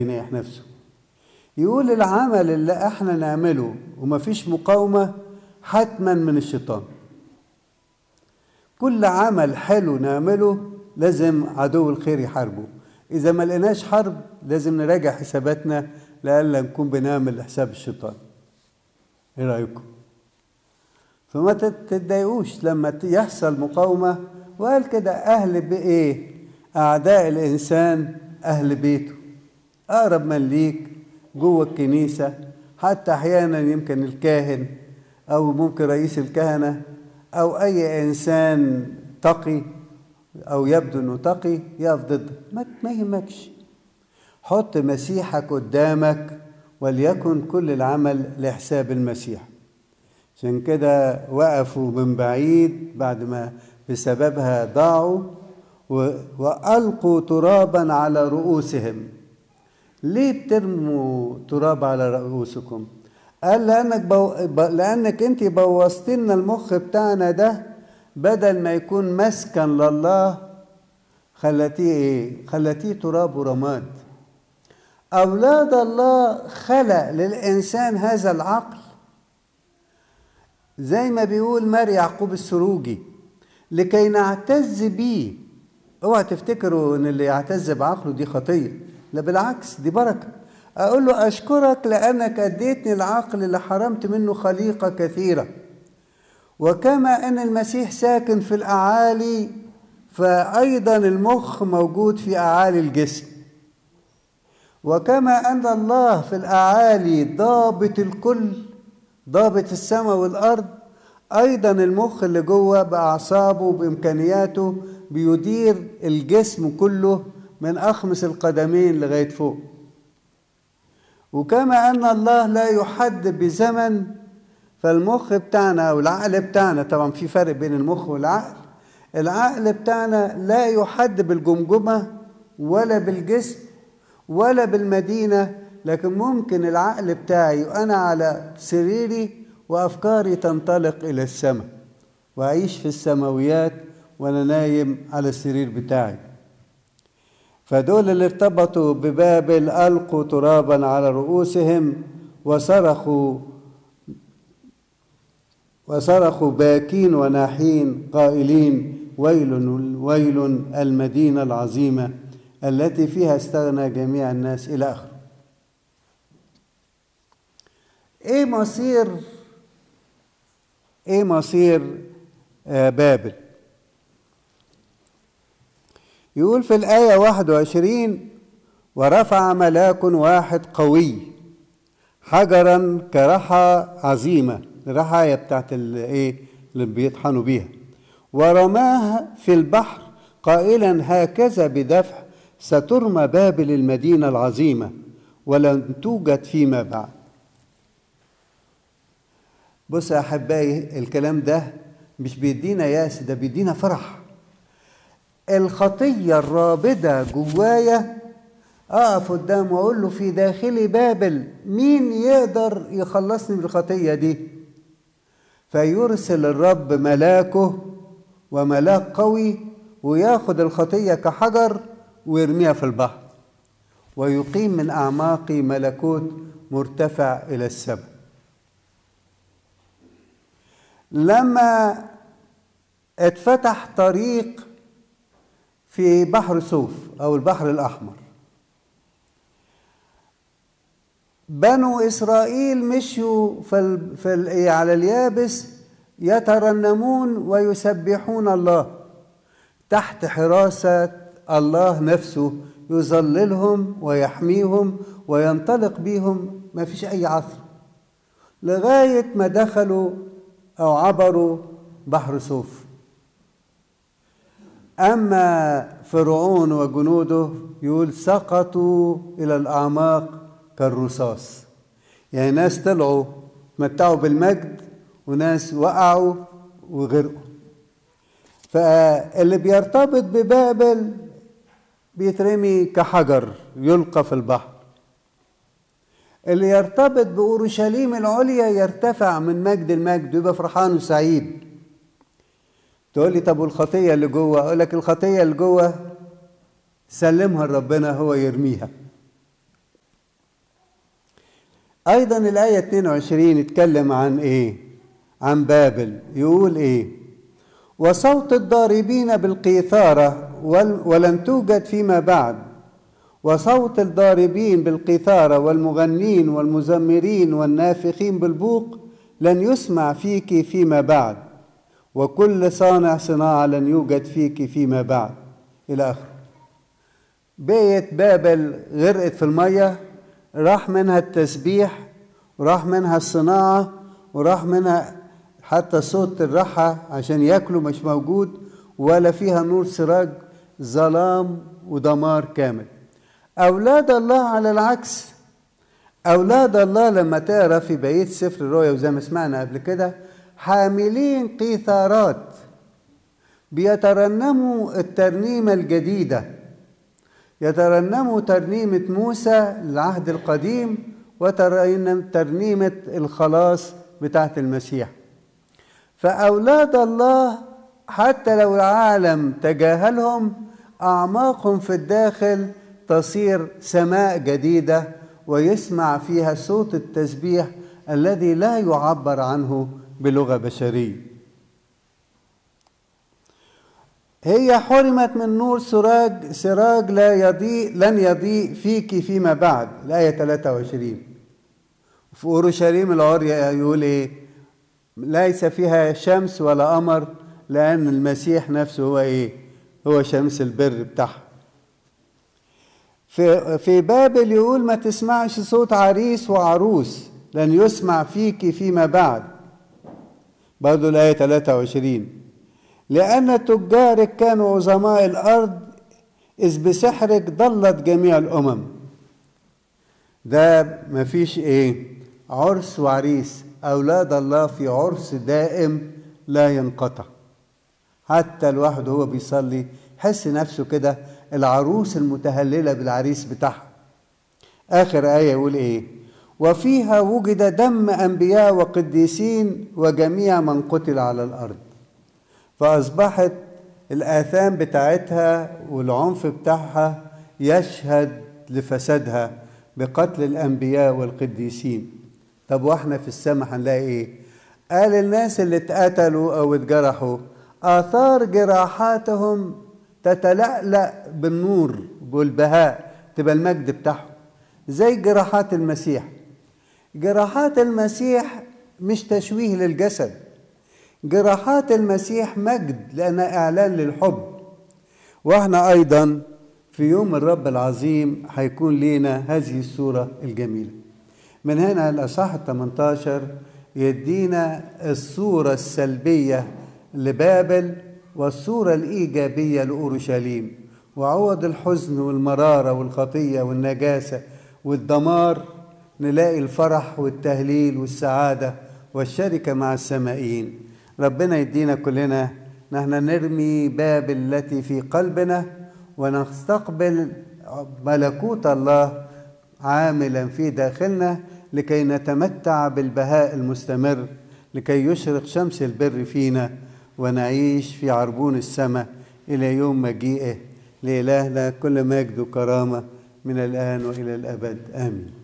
ينيح نفسه يقول العمل اللي احنا نعمله ومفيش مقاومة حتما من الشيطان كل عمل حلو نعمله لازم عدو الخير يحاربه إذا ما لقيناش حرب لازم نراجع حساباتنا لألا نكون بنعمل حساب الشيطان إيه رأيكم؟ فما تتضايقوش لما يحصل مقاومة وقال كده أهل بإيه؟ أعداء الإنسان أهل بيته أقرب من ليك جوه الكنيسة حتى أحيانا يمكن الكاهن أو ممكن رئيس الكهنة أو أي إنسان تقي أو يبدو إنه تقي يقف ضدك ما, ما يهمكش حط مسيحك قدامك وليكن كل العمل لحساب المسيح عشان كده وقفوا من بعيد بعد ما بسببها ضاعوا وألقوا ترابا على رؤوسهم ليه بترموا تراب على رؤوسكم قال لأنك, بو... لأنك أنت بوظت لنا المخ بتاعنا ده بدل ما يكون مسكن لله خلتيه إيه؟ خلتيه تراب ورماد أولاد الله خلق للإنسان هذا العقل زي ما بيقول ماري يعقوب السروجي لكي نعتز بيه اوعى تفتكروا ان اللي يعتز بعقله دي خطيه لا بالعكس دي بركه اقول له اشكرك لانك اديتني العقل اللي حرمت منه خليقه كثيره وكما ان المسيح ساكن في الاعالي فايضا المخ موجود في اعالي الجسم وكما ان الله في الاعالي ضابط الكل ضابط السماء والارض ايضا المخ اللي جوه باعصابه بامكانياته بيدير الجسم كله من اخمس القدمين لغايه فوق وكما ان الله لا يحدد بزمن فالمخ بتاعنا او العقل بتاعنا طبعا في فرق بين المخ والعقل العقل بتاعنا لا يحد بالجمجمه ولا بالجسم ولا بالمدينه لكن ممكن العقل بتاعي وانا على سريري وافكاري تنطلق الى السماء واعيش في السماويات وانا نايم على السرير بتاعي فدول اللي ارتبطوا ببابل القوا ترابا على رؤوسهم وصرخوا وصرخوا باكين وناحين قائلين ويل ويل المدينه العظيمه التي فيها استغنى جميع الناس الى اخره ايه مصير ايه مصير آه بابل يقول في الآية 21 ورفع ملاك واحد قوي حجرا كرحى عظيمة الرحاية بتاعت الايه اللي بيطحنوا بيها ورماها في البحر قائلا هكذا بدفع سترمى بابل المدينة العظيمة ولن توجد فيما بعد بص يا احبائي الكلام ده مش بيدينا ياس ده بيدينا فرح الخطيه الرابده جوايا اقف قدامه واقول له في داخلي بابل مين يقدر يخلصني من الخطيه دي فيرسل الرب ملاكه وملاك قوي وياخد الخطيه كحجر ويرميها في البحر ويقيم من اعماقي ملكوت مرتفع الى السماء لما اتفتح طريق في بحر صوف او البحر الاحمر بنو اسرائيل مشوا في, ال... في ال... على اليابس يترنمون ويسبحون الله تحت حراسه الله نفسه يظللهم ويحميهم وينطلق بهم ما فيش اي عثر لغايه ما دخلوا أو عبروا بحر صوف أما فرعون وجنوده يقول سقطوا إلى الأعماق كالرصاص يعني ناس طلعوا تمتعوا بالمجد وناس وقعوا وغرقوا فاللي بيرتبط ببابل بيترمي كحجر يلقى في البحر اللي يرتبط بأورشليم العليا يرتفع من مجد المجد ويبقى فرحان وسعيد تقول لي طب والخطية اللي جوه أقول لك الخطية اللي جوه سلمها لربنا هو يرميها أيضا الآية 22 يتكلم عن إيه؟ عن بابل يقول إيه؟ وصوت الضاربين بالقيثارة ولن توجد فيما بعد وصوت الضاربين بالقيثارة والمغنين والمزمرين والنافخين بالبوق لن يسمع فيك فيما بعد وكل صانع صناعة لن يوجد فيك فيما بعد إلى آخره بيت بابل غرقت في المية راح منها التسبيح وراح منها الصناعة وراح منها حتى صوت الرحى عشان ياكلوا مش موجود ولا فيها نور سراج ظلام ودمار كامل أولاد الله على العكس أولاد الله لما تقرا في بقية سفر الرؤيا وزي ما سمعنا قبل كده حاملين قيثارات بيترنموا الترنيمة الجديدة يترنموا ترنيمة موسى العهد القديم وترنم ترنيمة الخلاص بتاعت المسيح فأولاد الله حتى لو العالم تجاهلهم أعماقهم في الداخل تصير سماء جديدة ويسمع فيها صوت التسبيح الذي لا يعبر عنه بلغة بشرية هي حرمت من نور سراج سراج لا يضيء لن يضيء فيك فيما بعد الآية 23 في أورشليم العريا يقول إيه ليس فيها شمس ولا قمر لأن المسيح نفسه هو إيه هو شمس البر بتاعها في في بابل يقول ما تسمعش صوت عريس وعروس لن يسمع فيك فيما بعد برضو الآية 23 لأن تجارك كانوا عظماء الأرض إذ بسحرك ضلت جميع الأمم ده مفيش إيه عرس وعريس أولاد الله في عرس دائم لا ينقطع حتى الواحد هو بيصلي حس نفسه كده العروس المتهللة بالعريس بتاعها آخر آية يقول إيه وفيها وجد دم أنبياء وقديسين وجميع من قتل على الأرض فأصبحت الآثام بتاعتها والعنف بتاعها يشهد لفسادها بقتل الأنبياء والقديسين طب واحنا في السماء هنلاقي ايه قال الناس اللي اتقتلوا او اتجرحوا آثار جراحاتهم تتلألأ بالنور والبهاء تبقى المجد بتاعهم زي جراحات المسيح جراحات المسيح مش تشويه للجسد جراحات المسيح مجد لأنها إعلان للحب واحنا أيضا في يوم الرب العظيم هيكون لينا هذه الصورة الجميلة من هنا الأصحاح 18 يدينا الصورة السلبية لبابل والصورة الإيجابية لأورشليم وعوض الحزن والمرارة والخطية والنجاسة والدمار نلاقي الفرح والتهليل والسعادة والشركة مع السمائيين ربنا يدينا كلنا نحن نرمي بابل التي في قلبنا ونستقبل ملكوت الله عاملا في داخلنا لكي نتمتع بالبهاء المستمر لكي يشرق شمس البر فينا ونعيش في عربون السماء إلى يوم مجيئه لإلهنا كل مجد وكرامة من الآن وإلى الأبد آمين